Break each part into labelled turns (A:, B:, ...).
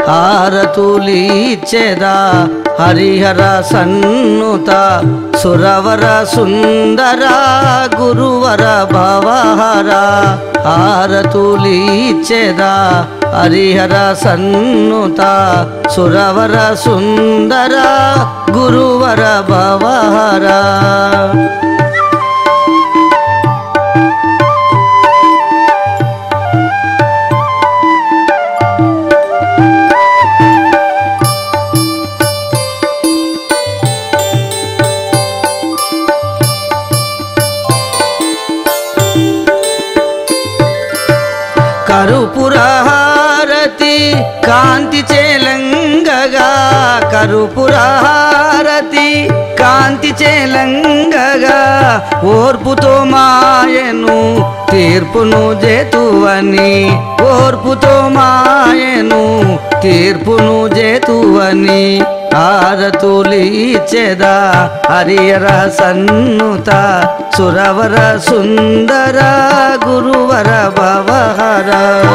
A: ఆరతులీచెదా హరిహర సన్నుత సురవర సుందర గురువర భవహర ఆరతులీచెదా హరిహర సన్నుత సురవర సుందర గురువర భవహర కరుపురహారతి కాంతి చేలంగగా కరుపురహారతి కాంతి చేలంగగా ఓర్పుతో మాయను తీర్పును జేతువని ఓర్పుతో మాయను తీర్పును జేతువని ఆరతులీచెదా హరియర సన్నుత సురవర సుందర గురువర భవహర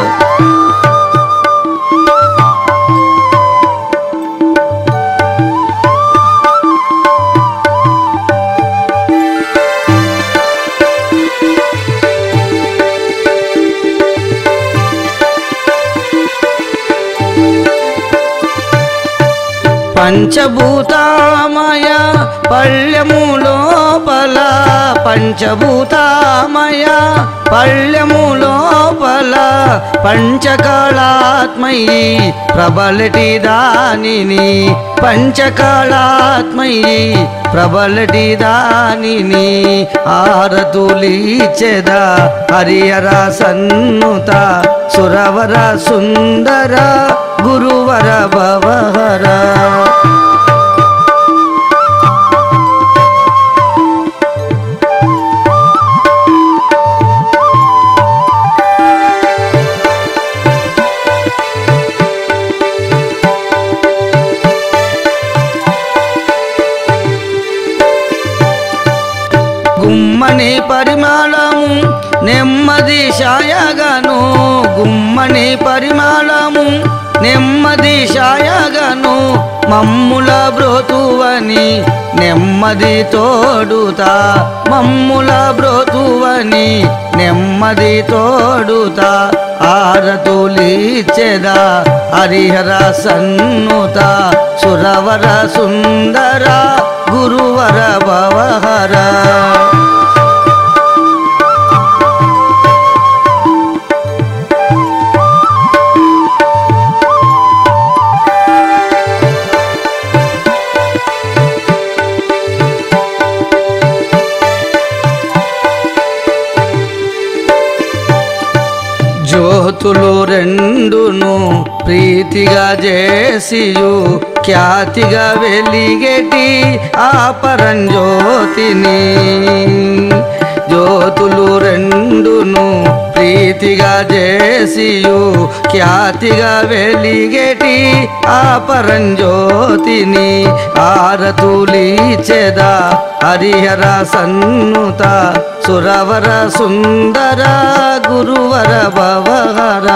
A: పంచభూతామయ పళ్ళెము లోపల పంచభూతామయ పళ్ళెము లోపల పంచకళాత్మయి ప్రబలటి దానిని పంచకళాత్మయి ప్రబలటి దానిని ఆరతులీచెదా హరియర సన్నుత సురవర సుందర గురువర భవహర గుమ్మని పరిమళము నెమ్మది షాయగను గుమ్మని పరిమళము నెమ్మది షాయగను మమ్ముల బ్రోతువని నెమ్మది తోడుతా మమ్ముల బ్రోతువని నెమ్మది తోడుతా ఆరతులీచెదా హరిహర సన్నుత సురవర సుందర గురువర భవహర జ్యోతులు రెండును ప్రీతిగా చేసియు ఖ్యాతిగా వెలిగేటి ఆ పరంజ్యోతిని జ్యోతులు రెండును ప్రీతిగా చేసియు ఖ్యాతిగా వెలిగేటి ఆ పరంజ్యోతిని ఆరతులీచెదా హరిహర సన్నుత సురవర సుందర గురువర భవహర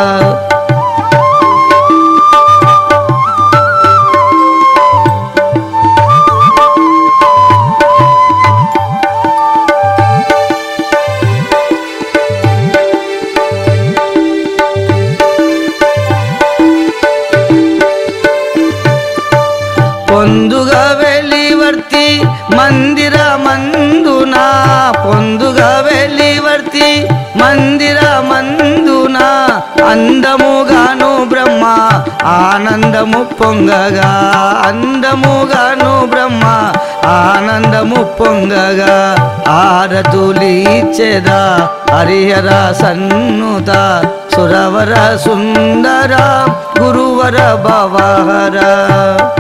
A: పొందుగా వెలివర్తి మందిర మందున పొందుగా వెలివర్తి మందిర మందున అందముగాను బ్రహ్మ ఆనందము పొంగగా అందముగాను బ్రహ్మ ఆనందము పొంగగా ఆరతులీచెదా హరిహర సన్నుత సురవర సుందర గురువర భవహర